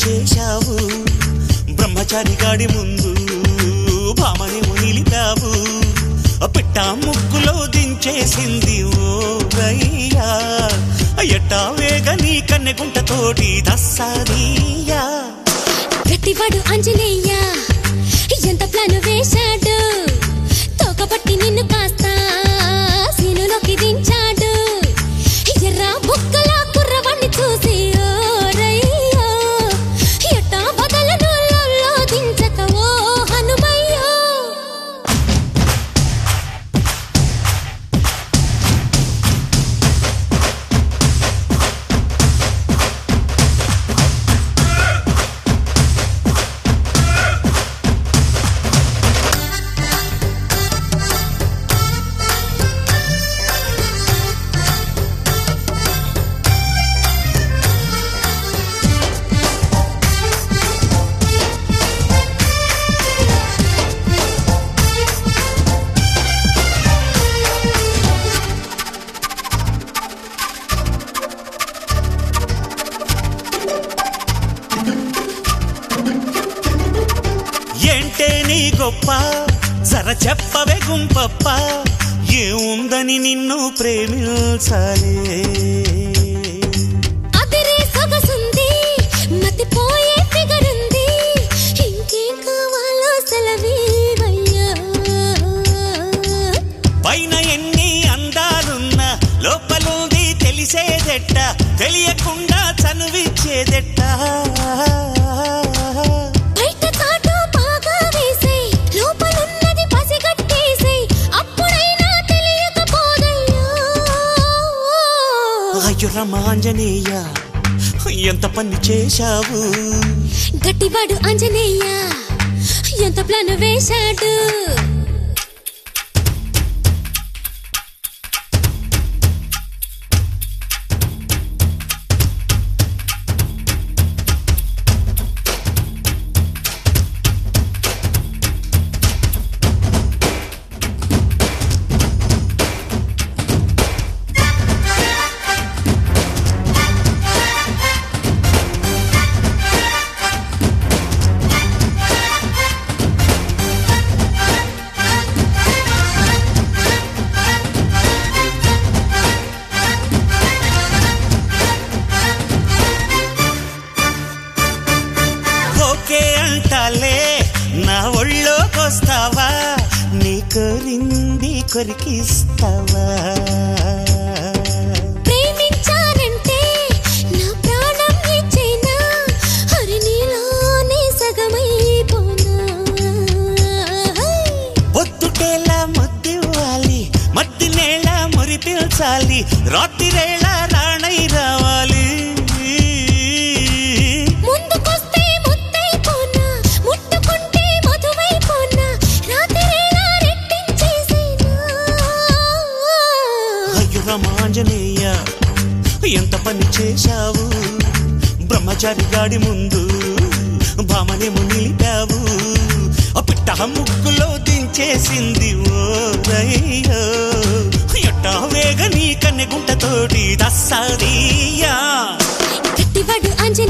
చేశావు బ్రహ్మచారి గాడి ముందు భామనేమో నిలిపావు పిట్ట ముగ్గులో దించేసింది ఓ రయ్యా ఎట్టా వేగ నీ కన్నెగుంటతోటి దస్సాదీయా గట్టివాడు ఆంజనేయ ఎంత ప్లాన్ వేశాడు తోకపట్టి నిన్ను కాస్త సీనులోకి దించాడు ఎర్ర బుక్కల కుర్రవాణ్ణి చూసి ఓ రయ్యో ఎట్టా బదలను లొల్లో దించక ఓ హనుమయ్యో ఏంటే నీ గొప్ప జర చెప్పవే గుంపప్ప ఏముందని నిన్ను ప్రేమించాలే అదిరే సొగసుంది మతిపోయే ఫిగరుంది ఇంకేం కావాలో సెలవీవయ్యా పైన ఎన్ని అందాలున్నా లోపలుంది తెలిసేదెట్ట తెలియకుండా చనువిచ్చేదెట్ట బయట తాటు బాగా వేసేయ్ లోపలున్నది పసిగట్టేసేయ్ అప్పుడైనా తెలియకపోదయ్యా అయ్యో రమాంజనేయ ఎంత పని చేశావు గట్టివాడు ఆంజనేయ ఎంత ప్లాన్ వేశాడు ఓకే అంటాలే నా ఒళ్ళోకొస్తావా నీ కోరింది కొరికిస్తావా ప్రేమించానంటే నా ప్రాణం ఇచ్చేనా హరి నీలోనే సగమైపోనా పొద్దుటేలా ముద్దివ్వాలి మట్టి నేల మురిపించాలి రాత్రిరేళ రాణై రావాలి ముందుకొస్తే ముద్దైపోనా ముట్టుకుంటే మధువైపోనా రాత్రిరేళ రెట్టించేసేనా అయ్యో రామాంజనేయ ఎంత పని చేశావు బ్రహ్మచారి గాడి ముందు భామనేమో నిలిపావు ఆ పిట్ట ముగ్గులో దించేసింది ఓ రయ్యో ఎట్టా వేగ నీ కన్నెగుంటతోటి దస్సాదీయా గట్టివాడు ఆంజనేయ